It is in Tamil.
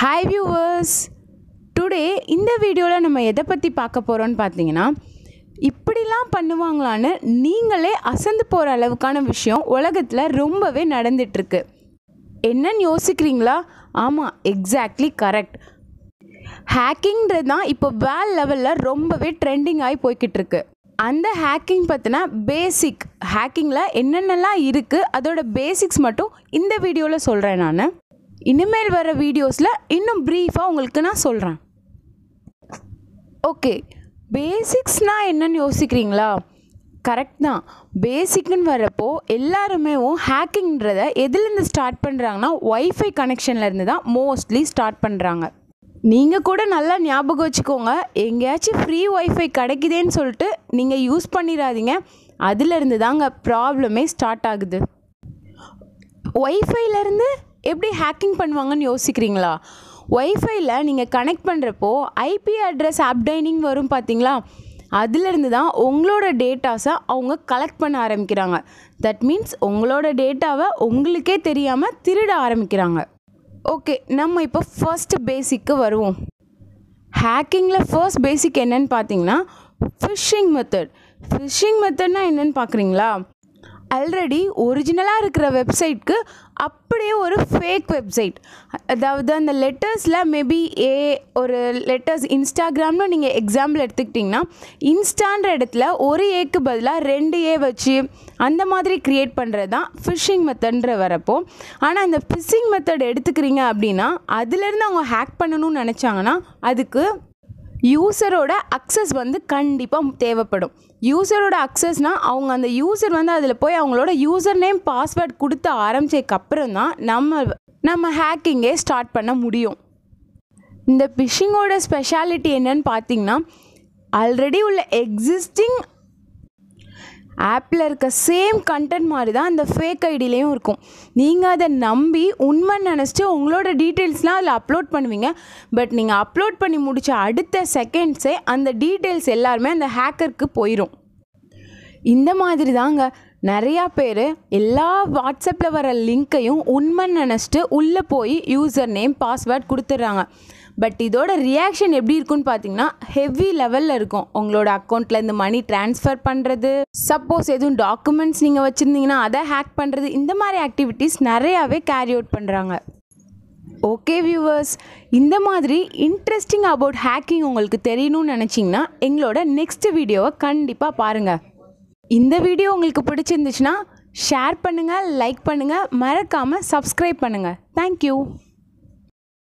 ஹாய் வியூவர்ஸ் டுடே இந்த வீடியோவில் நம்ம எதை பற்றி பார்க்க போகிறோம்னு பார்த்தீங்கன்னா இப்படிலாம் பண்ணுவாங்களான்னு நீங்களே அசந்து போகிற அளவுக்கான விஷயம் உலகத்தில் ரொம்பவே நடந்துட்டுருக்கு என்னன்னு யோசிக்கிறீங்களா ஆமாம் எக்ஸாக்ட்லி கரெக்ட் ஹேக்கிங்கிறது தான் இப்போ வேல் லெவலில் ரொம்பவே ட்ரெண்டிங் ஆகி போய்கிட்டு இருக்கு அந்த ஹேக்கிங் பற்றின பேசிக் ஹேக்கிங்கில் என்னென்னலாம் இருக்குது அதோட பேசிக்ஸ் மட்டும் இந்த வீடியோவில் சொல்கிறேன் நான் இனிமேல் வர வீடியோஸில் இன்னும் ப்ரீஃபாக உங்களுக்கு நான் சொல்கிறேன் ஓகே பேசிக்ஸ்னால் என்னன்னு யோசிக்கிறீங்களா கரெக்ட் தான் பேசிக்னு வரப்போ எல்லாருமே ஹேக்கிங்கிறத எதுலேருந்து ஸ்டார்ட் பண்ணுறாங்கன்னா ஒய்ஃபை கனெக்ஷன்லேருந்து தான் மோஸ்ட்லி ஸ்டார்ட் பண்ணுறாங்க நீங்கள் கூட நல்லா ஞாபகம் வச்சுக்கோங்க எங்கேயாச்சும் ஃப்ரீ ஒய்ஃபை கிடைக்குதேன்னு சொல்லிட்டு நீங்கள் யூஸ் பண்ணிடாதீங்க அதுலேருந்து தாங்க ப்ராப்ளமே ஸ்டார்ட் ஆகுது ஒய்ஃபைலேருந்து எப்படி ஹேக்கிங் பண்ணுவாங்கன்னு யோசிக்கிறீங்களா ஒய்ஃபைல நீங்கள் கனெக்ட் பண்ணுறப்போ ஐபி அட்ரஸ் அப்டைனிங் வரும் பார்த்தீங்களா அதுலேருந்து தான் உங்களோட டேட்டாஸை அவங்க கலெக்ட் பண்ண ஆரம்பிக்கிறாங்க தட் மீன்ஸ் உங்களோட டேட்டாவை உங்களுக்கே தெரியாமல் திருட ஆரம்பிக்கிறாங்க ஓகே நம்ம இப்போ ஃபர்ஸ்ட் பேசிக்கு வருவோம் ஹேக்கிங்கில் ஃபர்ஸ்ட் பேசிக் என்னன்னு பார்த்தீங்கன்னா ஃபிஷிங் மெத்தட் ஃபிஷிங் மெத்தட்னா என்னன்னு பார்க்குறீங்களா ஆல்ரெடி ஒரிஜினலாக இருக்கிற வெப்சைட்க்கு அப்படியே ஒரு ஃபேக் வெப்சைட் அதாவது அந்த லெட்டர்ஸில் மேபி ஏ ஒரு லெட்டர்ஸ் இன்ஸ்டாகிராம்னு நீங்கள் எக்ஸாம்பிள் எடுத்துக்கிட்டிங்கன்னா இன்ஸ்டான்ற இடத்துல ஒரு ஏக்கு பதிலாக ரெண்டு ஏ வச்சு அந்த மாதிரி க்ரியேட் பண்ணுறது தான் ஃபிஷிங் மெத்தட்ன்ற வரப்போ ஆனால் இந்த ஃபிஷிங் மெத்தட் எடுத்துக்கிறீங்க அப்படின்னா அதுலேருந்து அவங்க ஹேக் பண்ணணும்னு நினச்சாங்கன்னா அதுக்கு யூசரோட அக்சஸ் வந்து கண்டிப்பாக தேவைப்படும் யூசரோட அக்சஸ்னால் அவங்க அந்த யூசர் வந்து அதில் போய் அவங்களோட யூசர் நேம் பாஸ்வேர்ட் கொடுத்து ஆரம்பிச்சதுக்கப்புறம் தான் நம்ம நம்ம ஹேக்கிங்கே ஸ்டார்ட் பண்ண முடியும் இந்த ஃபிஷிங்கோட ஸ்பெஷாலிட்டி என்னன்னு பார்த்தீங்கன்னா ஆல்ரெடி உள்ள எக்ஸிஸ்டிங் ஆப்பில் இருக்க சேம் கண்டென்ட் மாதிரி தான் அந்த ஃபேக் ஐடியிலையும் இருக்கும் நீங்கள் அதை நம்பி உண்மைன்னு நினச்சிட்டு உங்களோட டீட்டெயில்ஸ்லாம் அதில் அப்லோட் பண்ணுவீங்க பட் நீங்கள் அப்லோட் பண்ணி முடித்த அடுத்த செகண்ட்ஸே அந்த டீட்டெயில்ஸ் எல்லாருமே அந்த ஹேக்கருக்கு போயிடும் இந்த மாதிரி தாங்க நிறையா பேர் எல்லா வாட்ஸ்அப்பில் வர லிங்க்கையும் உண்மைன்னு நினச்சிட்டு உள்ளே போய் யூசர் நேம் பாஸ்வேர்ட் கொடுத்துட்றாங்க பட் இதோட ரியாக்ஷன் எப்படி இருக்குன்னு பார்த்தீங்கன்னா ஹெவி லெவலில் இருக்கும் உங்களோட அக்கௌண்ட்டில் இந்த மணி ட்ரான்ஸ்ஃபர் பண்ணுறது சப்போஸ் எதுவும் டாக்குமெண்ட்ஸ் நீங்கள் வச்சுருந்தீங்கன்னா அதை ஹேக் பண்ணுறது இந்த மாதிரி ஆக்டிவிட்டீஸ் நிறையாவே கேரி அவுட் பண்ணுறாங்க ஓகே வியூவர்ஸ் இந்த மாதிரி இன்ட்ரெஸ்டிங் அபவுட் ஹேக்கிங் உங்களுக்கு தெரியணும்னு நினச்சிங்கன்னா எங்களோட நெக்ஸ்ட் வீடியோவை கண்டிப்பாக பாருங்கள் இந்த வீடியோ உங்களுக்கு பிடிச்சிருந்துச்சுன்னா ஷேர் பண்ணுங்கள் லைக் பண்ணுங்கள் மறக்காமல் சப்ஸ்கிரைப் பண்ணுங்கள் தேங்க்யூ